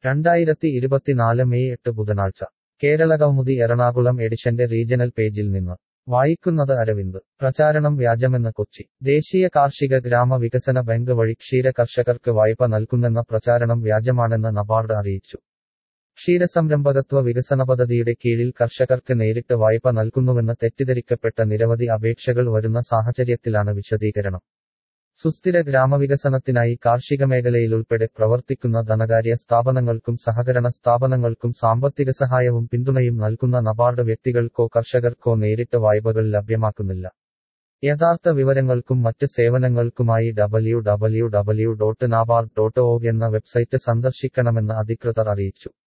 രണ്ടായിരത്തി ഇരുപത്തിനാല് മെയ് എട്ട് ബുധനാഴ്ച കേരളകൗമുദി എറണാകുളം എഡിഷന്റെ റീജണൽ പേജിൽ നിന്ന് വായിക്കുന്നത് അരവിന്ദ് പ്രചാരണം വ്യാജമെന്ന് കൊച്ചി ദേശീയ കാർഷിക ഗ്രാമ വികസന ബാങ്ക് വഴി ക്ഷീര കർഷകർക്ക് വായ്പ നൽകുന്നെന്ന പ്രചാരണം വ്യാജമാണെന്ന് നബാർഡ് അറിയിച്ചു ക്ഷീരസംരംഭകത്വ വികസന പദ്ധതിയുടെ കീഴിൽ കർഷകർക്ക് നേരിട്ട് വായ്പ നൽകുന്നുവെന്ന് തെറ്റിദ്ധരിക്കപ്പെട്ട നിരവധി അപേക്ഷകൾ വരുന്ന സാഹചര്യത്തിലാണ് വിശദീകരണം സുസ്ഥിര ഗ്രാമവികസനത്തിനായി കാർഷിക മേഖലയിലുൾപ്പെടെ പ്രവർത്തിക്കുന്ന ധനകാര്യ സ്ഥാപനങ്ങൾക്കും സഹകരണ സ്ഥാപനങ്ങൾക്കും സാമ്പത്തിക സഹായവും പിന്തുണയും നൽകുന്ന നബാർഡ് വ്യക്തികൾക്കോ കർഷകർക്കോ നേരിട്ട് വായ്പകൾ ലഭ്യമാക്കുന്നില്ല യഥാർത്ഥ വിവരങ്ങൾക്കും മറ്റ് സേവനങ്ങൾക്കുമായി W W W dot NABARD dot org എന്ന വെബ്സൈറ്റ് സന്ദർശിക്കണമെന്ന് അധികൃതർ അറിയിച്ചു